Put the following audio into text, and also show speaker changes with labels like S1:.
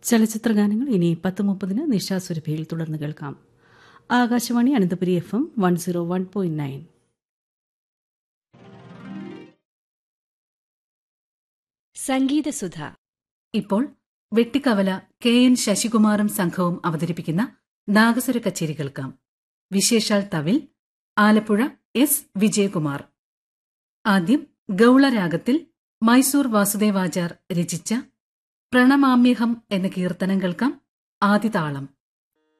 S1: ചലച്ചിത്ര ഗാനങ്ങൾ ഇനി പത്ത് മുപ്പതിന് നിശാസുരഭിയിൽ തുടർന്ന് കേൾക്കാം Akashvani Ananthapuri F M one zero one point nine
S2: Sangeethasudha
S3: ഇപ്പോൾ വെട്ടിക്കവല കെ എൻ ശശികുമാറും സംഘവും അവതരിപ്പിക്കുന്ന നാഗസുര കച്ചേരി കേൾക്കാം വിശേഷാൽ തവിൽ ആലപ്പുഴ എസ് വിജയകുമാർ ആദ്യം ഗൗളരാഗത്തിൽ മൈസൂർ വാസുദേവാചാർ രചിച്ച പ്രണമാമ്യഹം എന്ന കീർത്തനം കേൾക്കാം ആദിതാളം